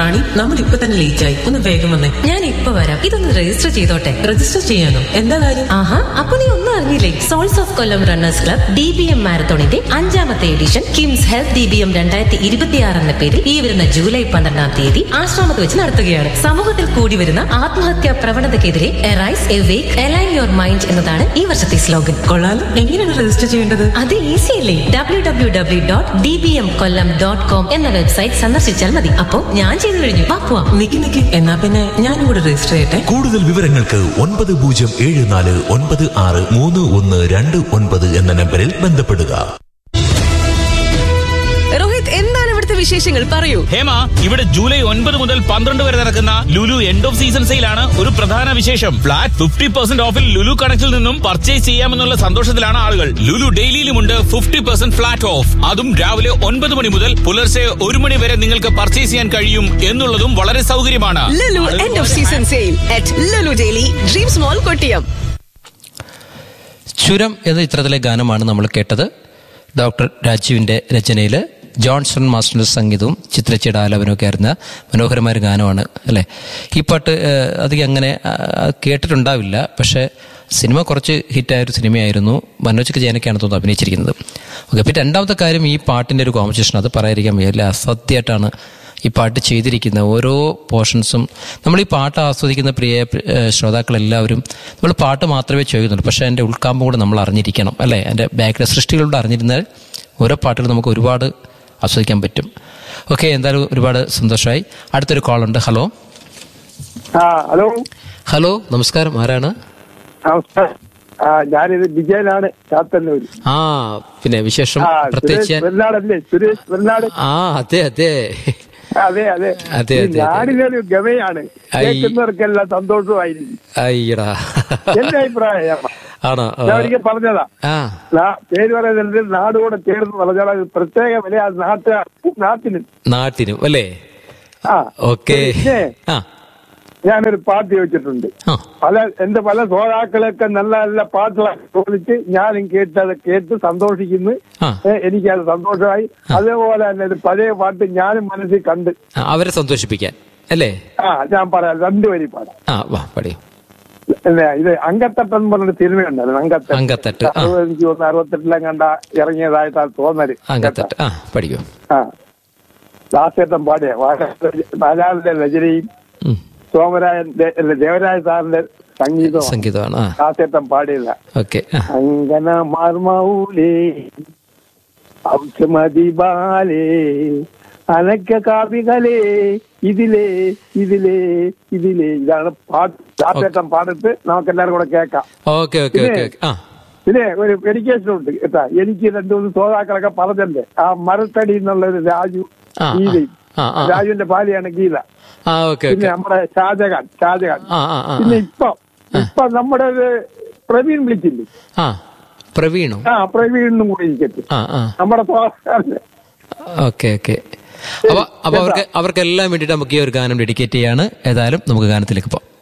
റാണി നമ്മൾ ഇപ്പൊ തന്നെ ലേറ്റ് ആയി ഒന്ന് വേഗം വന്നേ ഞാൻ ഇപ്പൊ വരാം ഇതൊന്ന് രജിസ്റ്റർ ചെയ്തോട്ടെ രജിസ്റ്റർ ചെയ്യാനോ എന്താ കാര്യം ആഹാ അപ്പൊ നീ ഒന്നും അറിഞ്ഞില്ലേ souls of Kollam runners club D B M മാരത്തോണിന്റെ അഞ്ചാമത്തെ edition KIMS health D B M രണ്ടായിരത്തി ഇരുപത്തിയാറ് എന്ന പേരിൽ ഈ വരുന്ന ജൂലൈ പന്ത്രണ്ടാം തീയതി ആശ്രമത്ത് വെച്ച് നടത്തുകയാണ് സമൂഹത്തിൽ കൂടി വരുന്ന ആത്മഹത്യാ പ്രവണതയ്ക്കെതിരെ arise awake align your mind എന്നതാണ് ഈ വർഷത്തെ സ്ലോഗൻ കൊള്ളാലോ എങ്ങനെയാണ് രജിസ്റ്റർ ചെയ്യേണ്ടത് അത് ഈസി അല്ലേ W W W dot D B M Kollam dot com എന്ന വെബ്സൈറ്റ് സന്ദർശിച്ചാൽ മതി അപ്പോ ഞാൻ ചെയ്തു കഴിഞ്ഞു വാ പോവാം നിക്ക് നിക്ക് എന്നാ പിന്നെ ഞാനും കൂടെ രജിസ്റ്റർ ചെയ്യട്ടെ കൂടുതൽ വിവരങ്ങൾക്ക് ഒൻപത് പൂജ്യം ഏഴ് നാല് ഒൻപത് ആറ് മൂന്ന് ഒന്ന് രണ്ട് ഒൻപത് എന്ന നമ്പറിൽ ബന്ധപ്പെടുക രോഹിത് എന്താണ് ഇവിടുത്തെ വിശേഷങ്ങൾ പറയൂ ഹേമ ഇവിടെ ജൂലൈ ഒൻപത് മുതൽ പന്ത്രണ്ട് വരെ നടക്കുന്ന ലുലു എൻഡ് ഓഫ് സീസൺ സെയിലാണ് ഒരു പ്രധാന വിശേഷം ഫ്ലാറ്റ് ഫിഫ്റ്റി പെർസെന്റ് ഓഫിൽ ലുലു കണക്റ്റിൽ നിന്നും പർച്ചേസ് ചെയ്യാമെന്നുള്ള സന്തോഷത്തിലാണ് ആളുകൾ ലുലു ഡെയിലിയിലുമുണ്ട് ഫിഫ്റ്റി പെർസെന്റ് ഫ്ലാറ്റ് ഓഫ് അതും രാവിലെ ഒൻപത് മണി മുതൽ പുലർച്ചെ ഒരു മണി വരെ നിങ്ങൾക്ക് പർച്ചേസ് ചെയ്യാൻ കഴിയും എന്നുള്ളതും വളരെ സൗകര്യമാണ് Lulu end of season sale at Lulu daily dreams mall Kottiyam Churam എന്ന ചിത്രത്തിലെ ഗാനമാണ് നമ്മൾ കേട്ടത് ഡോക്ടർ രാജീവിൻ്റെ രചനയിൽ ജോൺസൺ മാസ്റ്ററിൻ്റെ സംഗീതവും ചിത്രച്ചയുടെ ആലാപനമൊക്കെ ആയിരുന്ന മനോഹരമായ ഒരു ഗാനമാണ് അല്ലേ ഈ പാട്ട് ഏഹ്, അധികം അങ്ങനെ ആ, കേട്ടിട്ടുണ്ടാവില്ല പക്ഷേ സിനിമ കുറച്ച് ഹിറ്റായ ഒരു സിനിമയായിരുന്നു മനോജ് ജയനൊക്കെയാണ് തോന്നുന്നു അഭിനയിച്ചിരിക്കുന്നത് ഓക്കെ പിന്നെ രണ്ടാമത്തെ കാര്യം ഈ പാട്ടിൻ്റെ ഒരു കോമ്പറ്റീഷൻ അത് പറയാതിരിക്കാൻ വയ്യ അല്ലേ അസത്യമായിട്ടാണ് ഈ പാട്ട് ചെയ്തിരിക്കുന്ന ഓരോ പോർഷൻസും നമ്മൾ ഈ പാട്ട് ആസ്വദിക്കുന്ന പ്രിയ ഏഹ്, ശ്രോതാക്കളെല്ലാവരും നമ്മൾ പാട്ട് മാത്രമേ ചോദിക്കുന്നുള്ളൂ പക്ഷേ അതിൻ്റെ ഉൾക്കാമ്പ് കൂടെ നമ്മൾ അറിഞ്ഞിരിക്കണം അല്ലേ അതിൻ്റെ ബാക്കിലെ സൃഷ്ടികളുടെ അറിഞ്ഞിരുന്നാൽ ഓരോ പാട്ടുകൾ നമുക്ക് ഒരുപാട് ആസ്വദിക്കാൻ പറ്റും ഓക്കെ എന്തായാലും ഒരുപാട് സന്തോഷമായി അടുത്തൊരു കോൾ ഉണ്ട് ഹലോ ആ ഹലോ ഹലോ നമസ്കാരം ആരാണ് നമസ്കാരം ആ ഞാനിത് വിജയനാണ് ചാത്തന്നൂര് ആ പിന്നെ വിശേഷം ആ പ്രത്യേകിച്ച് സുരേഷ് വെള്ളാടല്ലേ സുരേഷ് വെള്ളാട് ആ അതെ അതെ അതെ അതെ അതെ, ഈ അതെ, അതെ. നാടിനൊരു ഗമയാണ് ഐ. കേൾക്കുന്നവർക്കെല്ലാം സന്തോഷമായിരിക്കും അയ്യടാ എന്റെ അഭിപ്രായം ആണോ ഞാൻ ഒരിക്കൽ പറഞ്ഞതാ ആ നാ- പേര് പറയുന്നത് നാട് കൂടെ ചേർന്ന് പറഞ്ഞാൽ അത് പ്രത്യേക വില ആ നാട്ട നാട്ടിന് നാട്ടിനും അല്ലേ ആ ഓക്കെ പിന്നെ ആ ഞാനൊരു പാട്ട് ചോദിച്ചിട്ടുണ്ട് ആ പല എന്റെ പല ശ്രോതാക്കളൊക്കെ നല്ല നല്ല പാട്ടുകളൊക്കെ ചോദിച്ച് ഞാനും കേട്ടത് കേട്ട് സന്തോഷിക്കുന്നു ആ. ഏ, എനിക്കത് സന്തോഷമായി അതേപോലെ തന്നെ ഒരു പഴയ പാട്ട് ഞാനും മനസ്സിൽ കണ്ട് ആ, അവരെ സന്തോഷിപ്പിക്കാൻ അല്ലേ ആ ഞാൻ പറയാം രണ്ടുപേരും പാടാം ആ വാ പറയൂ പിന്നെ ഇത് അങ്കത്തട്ട് എന്ന് പറഞ്ഞൊരു സിനിമ ഉണ്ടായിരുന്നു അങ്കത്തട്ട് അങ്കത്തട്ട്, ആ. അറുപത് എനിക്ക് തോന്നുന്നു അറുപത്തെട്ടിലും കണ്ട ഇറങ്ങിയതായിട്ടാണ് തോന്നല് അങ്കത്തട്ട് ആ പഠിക്കൂ ആ ദാസേട്ടൻ പാടിയ മലയാളിന്റെ രചനയും ഉം. സോമരായൻ ദേ- അല്ല, ദേവരായ സാറിന്റെ സംഗീതവും സംഗീതമാണ് ആ ദാസേട്ടൻ പാടിയല്ല ഓക്കെ ആ അങ്കന മാർമൗലേ ഔഷമതി ബാലേ അനക്ക കാവികളേ ഇതിലേ ഇതിലേ ഇതിലേ ഇതാണ് പാട്ട് ദാസേട്ടൻ പാടിട്ട് നമുക്ക് എല്ലാവരും കൂടെ കേൾക്കാം ഓക്കെ ഓക്കെ ഓക്കെ ഓക്കെ ആ പിന്നെ ഒരു എഡ്യൂക്കേഷൻ ഉണ്ട് കേട്ടാ എനിക്ക് രണ്ടു മൂന്ന് ശ്രോതാക്കളൊക്കെ പറഞ്ഞല്ലേ ആ മരത്തടി എന്നുള്ള ഒരു രാജു ആ, ആ. ഗീതയും ആ, ആ. രാജുവിന്റെ ഭാര്യയാണ് ഗീത ആ ഓക്കെ പിന്നെ ഓക്കെ നമ്മുടെ ഷാജഹാൻ ഷാജഹാൻ ആ ആ ആ പിന്നെ ഇപ്പൊ ഇപ്പൊ നമ്മുടെ ഒരു പ്രവീൺ വിളിച്ചില്ലേ ആ പ്രവീണോ ആ പ്രവീണിനും കൂടി ഇരിക്കട്ടെ ആ ആ നമ്മുടെ ശ്രോതാക്കളുടെ ഓക്കെ ഓക്കെ അപ്പൊ അപ്പൊ അവർക്ക് അവർക്കെല്ലാം വേണ്ടിയിട്ട് നമുക്ക് ഈ ഒരു ഗാനം ഡെഡിക്കേറ്റ് ചെയ്യാണ് ഏതായാലും നമുക്ക് ഗാനത്തിലേക്ക് പോവാം